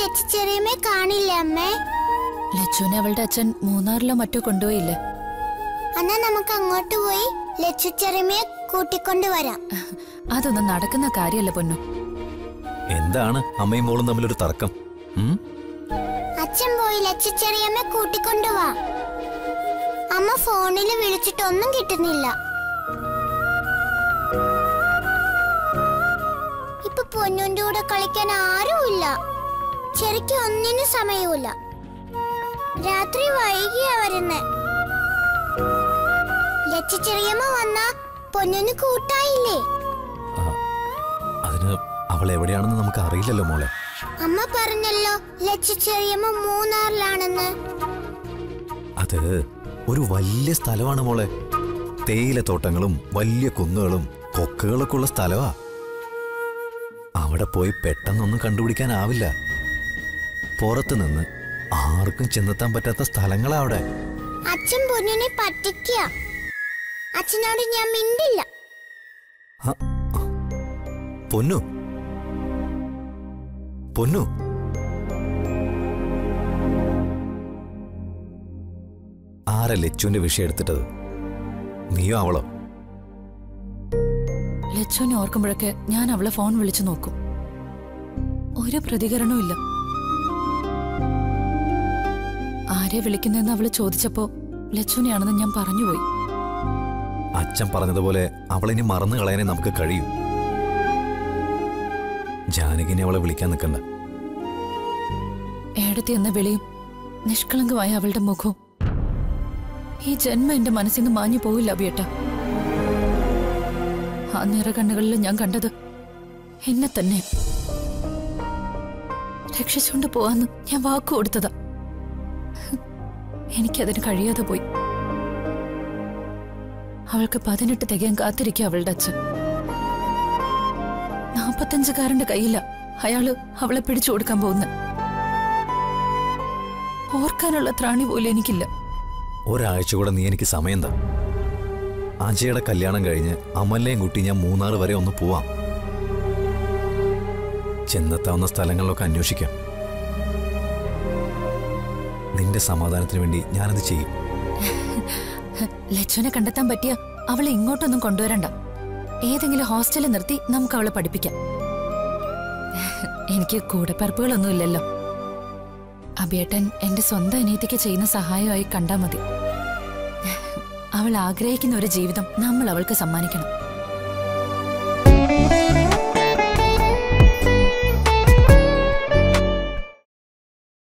ലച്ചിച്ചെറിയമ്മേ കാണില്ല അമ്മേ ലച്ചുവിനെ അവളുടെ അച്ഛൻ മൂന്നാറിലോ മറ്റോ കൊണ്ടുപോയില്ലേ എന്നാ നമുക്ക് അങ്ങോട്ട് പോയി ലച്ചിച്ചെറിയമ്മയെ കൂട്ടിക്കൊണ്ട് വരാം അതൊന്നും നടക്കുന്ന കാര്യമല്ല പൊന്നു എന്താണ് അമ്മയും മോളും തമ്മിലൊരു തർക്കം ഉം? അച്ഛൻ പോയി ലച്ചിച്ചെറിയമ്മ കൂട്ടിക്കൊണ്ട് വാ അമ്മ ഫോണിൽ വിളിച്ചിട്ടൊന്നും കിട്ടുന്നില്ല ഇപ്പൊ പൊന്നുന്റെ കൂടെ കളിക്കാൻ ആരുമില്ല ചെറിക്ക് ഒന്നിനും സമയമില്ല രാത്രി വൈകിയാ വരുന്നേ ലച്ചിച്ചെറിയമ്മ വന്നാ പൊന്നിന് കൂട്ടായില്ലേ ആ, അതിന് അവൾ എവിടെയാണെന്ന് നമുക്ക് അറിയില്ലല്ലോ മോളെ അമ്മ പറഞ്ഞല്ലോ ലച്ചിച്ചെറിയമ്മ മൂന്നാറിലാണെന്ന് അത് ഒരു വലിയ സ്ഥലമാണ് മോളെ തേയിലത്തോട്ടങ്ങളും വലിയ കുന്നുകളും കൊക്കുകളൊക്കെ ഉള്ള സ്ഥലമാ അവിടെ പോയി പെട്ടെന്നൊന്നും കണ്ടുപിടിക്കാനാവില്ല പുറത്തു നിന്ന് ആർക്കും ചെന്നെത്താൻ പറ്റാത്ത സ്ഥലങ്ങളാ അവിടെ അച്ഛൻ പൊന്നിനെ പറ്റിക്കുക അച്ഛനോട് ഞാൻ മിണ്ടില്ല ആ, ആ. പൊന്നു പൊന്നു ആരാ ലച്ചുവിന്റെ വിഷയം എടുത്തിട്ടത് നീയോ അവളോ ലച്ചുവിനെ ഓർക്കുമ്പോഴൊക്കെ ഞാൻ അവളെ ഫോൺ വിളിച്ചു നോക്കും ഒരു പ്രതികരണവും ഇല്ല ആരെ വിളിക്കുന്നതെന്ന് അവള് ചോദിച്ചപ്പോ ലച്ചുവിനെയാണെന്ന് ഞാൻ പറഞ്ഞുപോയി അച്ഛൻ പറഞ്ഞതുപോലെ അവളിനി മറന്നു കളയാനേ നമുക്ക് കഴിയൂ ജാനകിനെ അവളെ വിളിക്കാൻ നിൽക്കണ്ട ഏടത്തി എന്ന വിളിയും നിഷ്കളങ്കമായ അവളുടെ മുഖവും ഈ ജന്മം എന്റെ മനസ്സിൽ നിന്ന് മാഞ്ഞു പോവില്ല അബിയേട്ട ആ നിറകണ്ണുകളിൽ ഞാൻ കണ്ടത് എന്നെ തന്നെ രക്ഷിച്ചുകൊണ്ട് പോവാന്ന് ഞാൻ വാക്കു കൊടുത്തതാ എനിക്കതിന് കഴിയാതെ പോയി അവൾക്ക് പതിനെട്ട് തികയാൻ കാത്തിരിക്കുക അവളുടെ അച്ഛൻ നാപ്പത്തഞ്ചുകാരന്റെ കയ്യില അയാള് അവളെ പിടിച്ചു കൊടുക്കാൻ പോകുന്നത് ഓർക്കാനുള്ള ത്രാണി പോലും എനിക്കില്ല ഒരാഴ്ച കൂടെ നീ എനിക്ക് സമയം താ അജയുടെ കല്യാണം കഴിഞ്ഞ് അമലിനെയും കൂട്ടി ഞാൻ മൂന്നാറ് വരെ ഒന്ന് പോവാം ചെന്നെത്താവുന്ന സ്ഥലങ്ങളിലൊക്കെ അന്വേഷിക്കാം നിന്റെ സമാധാനത്തിന് വേണ്ടി ഞാനത് ചെയ്യും ലച്ചുവിനെ കണ്ടെത്താൻ പറ്റിയ അവളെ ഇങ്ങോട്ടൊന്നും കൊണ്ടുവരണ്ട ഏതെങ്കിലും ഹോസ്റ്റലിൽ നിർത്തി നമുക്ക് അവളെ പഠിപ്പിക്കാം എനിക്ക് കൂടെപ്പറപ്പുകളൊന്നും ഇല്ലല്ലോ അബിയേട്ടൻ എന്റെ സ്വന്തം അനിയത്തിക്ക് ചെയ്യുന്ന സഹായമായി കണ്ടാ മതി അവൾ ആഗ്രഹിക്കുന്ന ഒരു ജീവിതം നമ്മൾ അവൾക്ക് സമ്മാനിക്കണം